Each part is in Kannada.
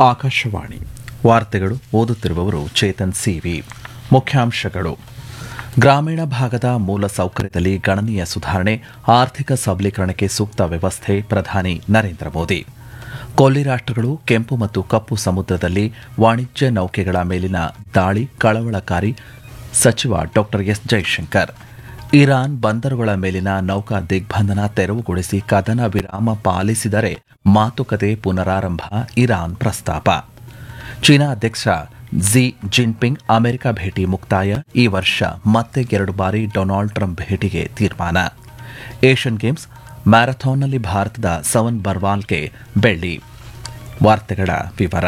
ಆಕಾಶವಾಣಿ ವಾರ್ತೆಗಳು ಓದುತ್ತಿರುವವರು ಚೇತನ್ ಸಿವಿ ಮುಖ್ಯಾಂಶಗಳು ಗ್ರಾಮೀಣ ಭಾಗದ ಮೂಲ ಸೌಕರ್ಯದಲ್ಲಿ ಗಣನೀಯ ಸುಧಾರಣೆ ಆರ್ಥಿಕ ಸಬಲೀಕರಣಕ್ಕೆ ಸೂಕ್ತ ವ್ಯವಸ್ಥೆ ಪ್ರಧಾನಿ ನರೇಂದ್ರ ಮೋದಿ ಕೊಲ್ಲಿ ರಾಷ್ಟ್ರಗಳು ಕೆಂಪು ಮತ್ತು ಕಪ್ಪು ಸಮುದ್ರದಲ್ಲಿ ವಾಣಿಜ್ಯ ನೌಕೆಗಳ ಮೇಲಿನ ದಾಳಿ ಕಳವಳಕಾರಿ ಸಚಿವ ಡಾ ಎಸ್ ಜೈಶಂಕರ್ ಇರಾನ್ ಬಂದರುಗಳ ಮೇಲಿನ ನೌಕಾ ದಿಗ್ಬಂಧನ ತೆರವುಗೊಳಿಸಿ ಕದನ ವಿರಾಮ ಪಾಲಿಸಿದರೆ ಮಾತುಕತೆ ಪುನರಾರಂಭ ಇರಾನ್ ಪ್ರಸ್ತಾಪ ಚೀನಾ ಅಧ್ಯಕ್ಷ ಝಿ ಜಿನ್ಪಿಂಗ್ ಅಮೆರಿಕ ಭೇಟಿ ಮುಕ್ತಾಯ ಈ ವರ್ಷ ಮತ್ತೆ ಎರಡು ಬಾರಿ ಡೊನಾಲ್ಡ್ ಟ್ರಂಪ್ ಭೇಟಿಗೆ ತೀರ್ಮಾನ ಏಷ್ಯನ್ ಗೇಮ್ಸ್ ಮ್ಯಾರಥಾನ್ನಲ್ಲಿ ಭಾರತದ ಸವನ್ ಬರ್ವಾಲ್ಗೆ ಬೆಳ್ಳಿ ವಾರ್ತೆಗಳ ವಿವರ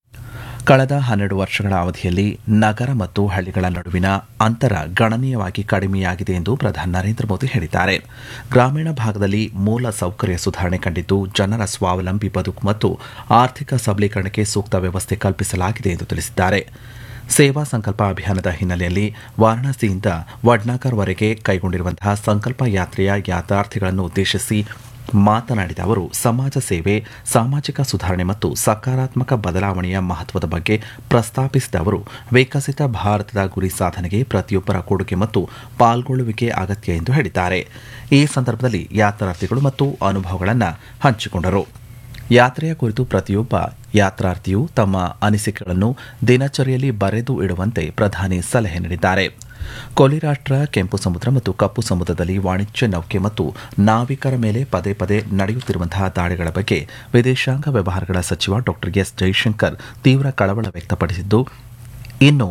ಕಳೆದ ಹನ್ನೆರಡು ವರ್ಷಗಳ ಅವಧಿಯಲ್ಲಿ ನಗರ ಮತ್ತು ಹಳ್ಳಿಗಳ ನಡುವಿನ ಅಂತರ ಗಣನೀಯವಾಗಿ ಕಡಿಮೆಯಾಗಿದೆ ಎಂದು ಪ್ರಧಾನಿ ನರೇಂದ್ರ ಮೋದಿ ಹೇಳಿದ್ದಾರೆ ಗ್ರಾಮೀಣ ಭಾಗದಲ್ಲಿ ಮೂಲ ಸೌಕರ್ಯ ಸುಧಾರಣೆ ಕಂಡಿದ್ದು ಜನರ ಸ್ವಾವಲಂಬಿ ಬದುಕು ಮತ್ತು ಆರ್ಥಿಕ ಸಬಲೀಕರಣಕ್ಕೆ ಸೂಕ್ತ ವ್ಯವಸ್ಥೆ ಕಲ್ಪಿಸಲಾಗಿದೆ ಎಂದು ತಿಳಿಸಿದ್ದಾರೆ ಸೇವಾ ಸಂಕಲ್ಪ ಅಭಿಯಾನದ ಹಿನ್ನೆಲೆಯಲ್ಲಿ ವಾರಾಣಸಿಯಿಂದ ವಡ್ನಾಕರ್ವರೆಗೆ ಕೈಗೊಂಡಿರುವಂತಹ ಸಂಕಲ್ಪ ಯಾತ್ರೆಯ ಯಾತ್ರಾರ್ಥಿಗಳನ್ನು ಉದ್ದೇಶಿಸಿ ಮಾತನಾಡಿದ ಅವರು ಸಮಾಜ ಸೇವೆ ಸಾಮಾಜಿಕ ಸುಧಾರಣೆ ಮತ್ತು ಸಕಾರಾತ್ಮಕ ಬದಲಾವಣೆಯ ಮಹತ್ವದ ಬಗ್ಗೆ ಪ್ರಸ್ತಾಪಿಸಿದ ಅವರು ವಿಕಸಿತ ಭಾರತದ ಗುರಿ ಸಾಧನೆಗೆ ಪ್ರತಿಯೊಬ್ಬರ ಕೊಡುಗೆ ಮತ್ತು ಪಾಲ್ಗೊಳ್ಳುವಿಕೆ ಅಗತ್ಯ ಎಂದು ಹೇಳಿದ್ದಾರೆ ಈ ಸಂದರ್ಭದಲ್ಲಿ ಯಾತ್ರಾರ್ಥಿಗಳು ಮತ್ತು ಅನುಭವಗಳನ್ನು ಹಂಚಿಕೊಂಡರು ಯಾತ್ರೆಯ ಕುರಿತು ಪ್ರತಿಯೊಬ್ಬ ಯಾತ್ರಾರ್ಥಿಯು ತಮ್ಮ ಅನಿಸಿಕೆಗಳನ್ನು ದಿನಚರಿಯಲ್ಲಿ ಬರೆದು ಇಡುವಂತೆ ಪ್ರಧಾನಿ ಸಲಹೆ ನೀಡಿದ್ದಾರೆ ಕೊಲ್ಲಿ ರಾಷ್ಟ್ರ ಕೆಂಪು ಸಮುದ್ರ ಮತ್ತು ಕಪ್ಪು ಸಮುದ್ರದಲ್ಲಿ ವಾಣಿಜ್ಯ ನೌಕೆ ಮತ್ತು ನಾವಿಕರ ಮೇಲೆ ಪದೇ ಪದೇ ನಡೆಯುತ್ತಿರುವಂತಹ ದಾಳಿಗಳ ಬಗ್ಗೆ ವಿದೇಶಾಂಗ ವ್ಯವಹಾರಗಳ ಸಚಿವ ಡಾ ಎಸ್ ಜೈಶಂಕರ್ ತೀವ್ರ ಕಳವಳ ವ್ಯಕ್ತಪಡಿಸಿದ್ದು ಇನ್ನು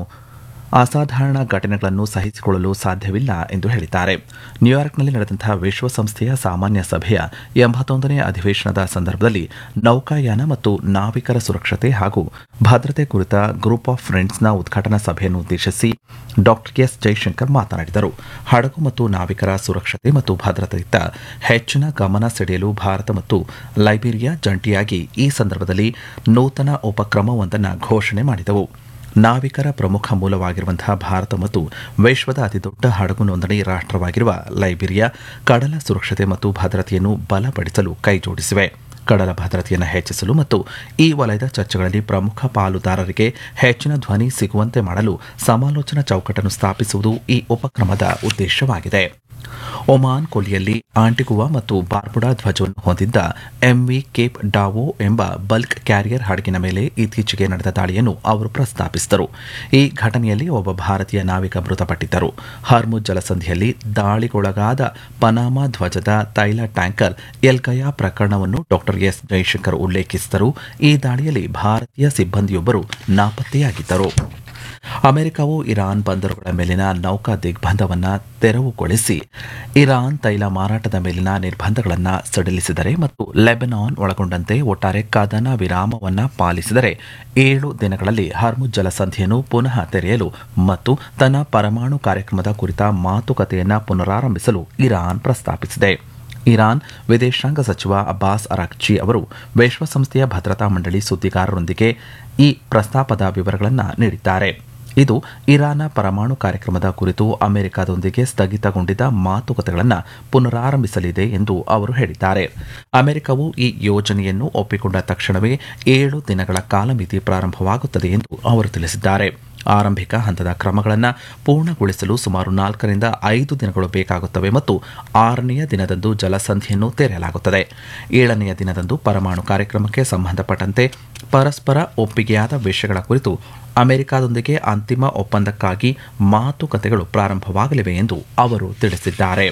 ಅಸಾಧಾರಣ ಘಟನೆಗಳನ್ನು ಸಹಿಸಿಕೊಳ್ಳಲು ಸಾಧ್ಯವಿಲ್ಲ ಎಂದು ಹೇಳಿದ್ದಾರೆ ನ್ಯೂಯಾರ್ಕ್ನಲ್ಲಿ ನಡೆದಂತಹ ವಿಶ್ವಸಂಸ್ಥೆಯ ಸಾಮಾನ್ಯ ಸಭೆಯ ಎಂಬತ್ತೊಂದನೇ ಅಧಿವೇಶನದ ಸಂದರ್ಭದಲ್ಲಿ ನೌಕಾಯಾನ ಮತ್ತು ನಾವಿಕರ ಸುರಕ್ಷತೆ ಹಾಗೂ ಭದ್ರತೆ ಕುರಿತ ಗ್ರೂಪ್ ಆಫ್ ಫ್ರೆಂಡ್ಸ್ನ ಉದ್ಘಾಟನಾ ಸಭೆಯನ್ನು ಉದ್ದೇಶಿಸಿ ಡಾ ಎಸ್ ಜೈಶಂಕರ್ ಮಾತನಾಡಿದರು ಹಡಗು ಮತ್ತು ನಾವಿಕರ ಸುರಕ್ಷತೆ ಮತ್ತು ಭದ್ರತೆಯತ್ತ ಹೆಚ್ಚಿನ ಗಮನ ಸೆಳೆಯಲು ಭಾರತ ಮತ್ತು ಲೈಬೀರಿಯಾ ಜಂಟಿಯಾಗಿ ಈ ಸಂದರ್ಭದಲ್ಲಿ ನೂತನ ಉಪಕ್ರಮವೊಂದನ್ನು ಘೋಷಣೆ ಮಾಡಿದವು ನಾವಿಕರ ಪ್ರಮುಖ ಮೂಲವಾಗಿರುವಂತಹ ಭಾರತ ಮತ್ತು ವಿಶ್ವದ ಅತಿದೊಡ್ಡ ಹಡಗು ನೋಂದಣಿ ರಾಷ್ಟ್ರವಾಗಿರುವ ಲೈಬೀರಿಯಾ ಕಡಲ ಸುರಕ್ಷತೆ ಮತ್ತು ಭದ್ರತೆಯನ್ನು ಬಲಪಡಿಸಲು ಕೈಜೋಡಿಸಿವೆ ಕಡಲ ಭದ್ರತೆಯನ್ನು ಹೆಚ್ಚಿಸಲು ಮತ್ತು ಈ ವಲಯದ ಚರ್ಚೆಗಳಲ್ಲಿ ಪ್ರಮುಖ ಪಾಲುದಾರರಿಗೆ ಹೆಚ್ಚಿನ ಧ್ವನಿ ಸಿಗುವಂತೆ ಮಾಡಲು ಸಮಾಲೋಚನಾ ಚೌಕಟ್ಟನ್ನು ಸ್ಥಾಪಿಸುವುದು ಈ ಉಪಕ್ರಮದ ಉದ್ದೇಶವಾಗಿದೆ ಒಮಾನ್ ಕೊಲ್ಲಿಯಲ್ಲಿ ಆಂಟಿಗುವಾ ಮತ್ತು ಬಾರ್ಬುಡಾ ಧ್ವಜವನ್ನು ಹೊಂದಿದ್ದ ಎಂವಿ ಕೇಪ್ ಡಾವೋ ಎಂಬ ಬಲ್ಕ್ ಕ್ಯಾರಿಯರ್ ಹಡಗಿನ ಮೇಲೆ ಇತ್ತೀಚೆಗೆ ನಡೆದ ದಾಳಿಯನ್ನು ಅವರು ಪ್ರಸ್ತಾಪಿಸಿದರು ಈ ಘಟನೆಯಲ್ಲಿ ಒಬ್ಬ ಭಾರತೀಯ ನಾವಿಕ ಮೃತಪಟ್ಟಿದ್ದರು ಹರ್ಮುಜ್ ಜಲಸಂಧಿಯಲ್ಲಿ ದಾಳಿಗೊಳಗಾದ ಪನಾಮಾ ಧ್ವಜದ ತೈಲ ಟ್ಯಾಂಕರ್ ಎಲ್ಗಯಾ ಪ್ರಕರಣವನ್ನು ಡಾ ಎಸ್ ಜೈಶಂಕರ್ ಉಲ್ಲೇಖಿಸಿದರು ಈ ದಾಳಿಯಲ್ಲಿ ಭಾರತೀಯ ಸಿಬ್ಬಂದಿಯೊಬ್ಬರು ನಾಪತ್ತೆಯಾಗಿದ್ದರು ಅಮೆರಿಕವು ಇರಾನ್ ಬಂದರುಗಳ ಮೇಲಿನ ನೌಕಾ ದಿಗ್ಬಂಧವನ್ನು ತೆರವುಗೊಳಿಸಿ ಇರಾನ್ ತೈಲ ಮಾರಾಟದ ಮೇಲಿನ ನಿರ್ಬಂಧಗಳನ್ನು ಸಡಿಲಿಸಿದರೆ ಮತ್ತು ಲೆಬನಾನ್ ಒಳಗೊಂಡಂತೆ ಒಟ್ಟಾರೆ ಕದನ ವಿರಾಮವನ್ನು ಪಾಲಿಸಿದರೆ ಏಳು ದಿನಗಳಲ್ಲಿ ಹರ್ಮುಜ್ ಜಲಸಂಧಿಯನ್ನು ಪುನಃ ತೆರೆಯಲು ಮತ್ತು ತನ್ನ ಪರಮಾಣು ಕಾರ್ಯಕ್ರಮದ ಕುರಿತ ಮಾತುಕತೆಯನ್ನು ಪುನರಾರಂಭಿಸಲು ಇರಾನ್ ಪ್ರಸ್ತಾಪಿಸಿದೆ ಇರಾನ್ ವಿದೇಶಾಂಗ ಸಚಿವ ಅಬ್ಬಾಸ್ ಅರಾಕ್ಚಿ ಅವರು ವಿಶ್ವಸಂಸ್ಥೆಯ ಭದ್ರತಾ ಮಂಡಳಿ ಸುದ್ದಿಗಾರರೊಂದಿಗೆ ಈ ಪ್ರಸ್ತಾಪದ ವಿವರಗಳನ್ನು ನೀಡಿದ್ದಾರೆ ಇದು ಇರಾನ್ನ ಪರಮಾಣು ಕಾರ್ಯಕ್ರಮದ ಕುರಿತು ಅಮೆರಿಕದೊಂದಿಗೆ ಸ್ಥಗಿತಗೊಂಡಿದ್ದ ಮಾತುಕತೆಗಳನ್ನು ಪುನರಾರಂಭಿಸಲಿದೆ ಎಂದು ಅವರು ಹೇಳಿದ್ದಾರೆ ಅಮೆರಿಕವು ಈ ಯೋಜನೆಯನ್ನು ಒಪ್ಪಿಕೊಂಡ ತಕ್ಷಣವೇ ಏಳು ದಿನಗಳ ಕಾಲಮಿತಿ ಪ್ರಾರಂಭವಾಗುತ್ತದೆ ಎಂದು ಅವರು ತಿಳಿಸಿದ್ದಾರೆ ಆರಂಭಿಕ ಹಂತದ ಕ್ರಮಗಳನ್ನು ಪೂರ್ಣಗೊಳಿಸಲು ಸುಮಾರು ನಾಲ್ಕರಿಂದ ಐದು ದಿನಗಳು ಬೇಕಾಗುತ್ತವೆ ಮತ್ತು ಆರನೆಯ ದಿನದಂದು ಜಲಸಂಧಿಯನ್ನು ತೆರೆಯಲಾಗುತ್ತದೆ ಏಳನೆಯ ದಿನದಂದು ಪರಮಾಣು ಕಾರ್ಯಕ್ರಮಕ್ಕೆ ಸಂಬಂಧಪಟ್ಟಂತೆ ಪರಸ್ಪರ ಒಪ್ಪಿಗೆಯಾದ ವಿಷಯಗಳ ಕುರಿತು ಅಮೆರಿಕದೊಂದಿಗೆ ಅಂತಿಮ ಒಪ್ಪಂದಕ್ಕಾಗಿ ಮಾತುಕತೆಗಳು ಪ್ರಾರಂಭವಾಗಲಿವೆ ಎಂದು ಅವರು ತಿಳಿಸಿದ್ದಾರೆ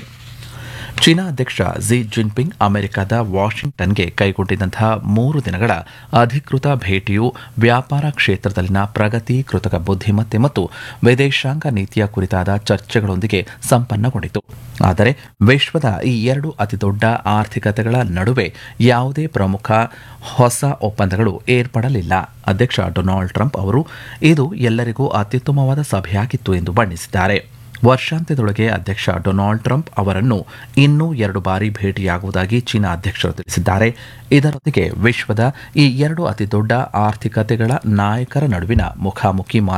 ಚೀನಾ ಅಧ್ಯಕ್ಷ ಝಿ ಜಿನ್ಪಿಂಗ್ ಅಮೆರಿಕದ ವಾಷಿಂಗ್ಟನ್ಗೆ ಕೈಗೊಂಡಿದ್ದಂತಹ ಮೂರು ದಿನಗಳ ಅಧಿಕೃತ ಭೇಟಿಯು ವ್ಯಾಪಾರ ಕ್ಷೇತ್ರದಲ್ಲಿನ ಪ್ರಗತಿ ಕೃತಕ ಬುದ್ಧಿಮತ್ತೆ ಮತ್ತು ವಿದೇಶಾಂಗ ನೀತಿಯ ಕುರಿತಾದ ಚರ್ಚೆಗಳೊಂದಿಗೆ ಸಂಪನ್ನಗೊಂಡಿತು ಆದರೆ ವಿಶ್ವದ ಈ ಎರಡು ಅತಿದೊಡ್ಡ ಆರ್ಥಿಕತೆಗಳ ನಡುವೆ ಯಾವುದೇ ಪ್ರಮುಖ ಹೊಸ ಒಪ್ಪಂದಗಳು ಏರ್ಪಡಲಿಲ್ಲ ಅಧ್ಯಕ್ಷ ಡೊನಾಲ್ಡ್ ಟ್ರಂಪ್ ಅವರು ಇದು ಎಲ್ಲರಿಗೂ ಅತ್ಯುತ್ತಮವಾದ ಸಭೆಯಾಗಿತ್ತು ಎಂದು ಬಣ್ಣಿಸಿದ್ದಾರೆ ವರ್ಷಾಂತ್ಯದೊಳಗೆ ಅಧ್ಯಕ್ಷ ಡೊನಾಲ್ಡ್ ಟ್ರಂಪ್ ಅವರನ್ನು ಇನ್ನೂ ಎರಡು ಬಾರಿ ಭೇಟಿಯಾಗುವುದಾಗಿ ಚೀನಾ ಅಧ್ಯಕ್ಷರು ತಿಳಿಸಿದ್ದಾರೆ ಇದರೊಂದಿಗೆ ವಿಶ್ವದ ಈ ಎರಡು ಅತಿದೊಡ್ಡ ಆರ್ಥಿಕತೆಗಳ ನಾಯಕರ ನಡುವಿನ ಮುಖಾಮುಖಿ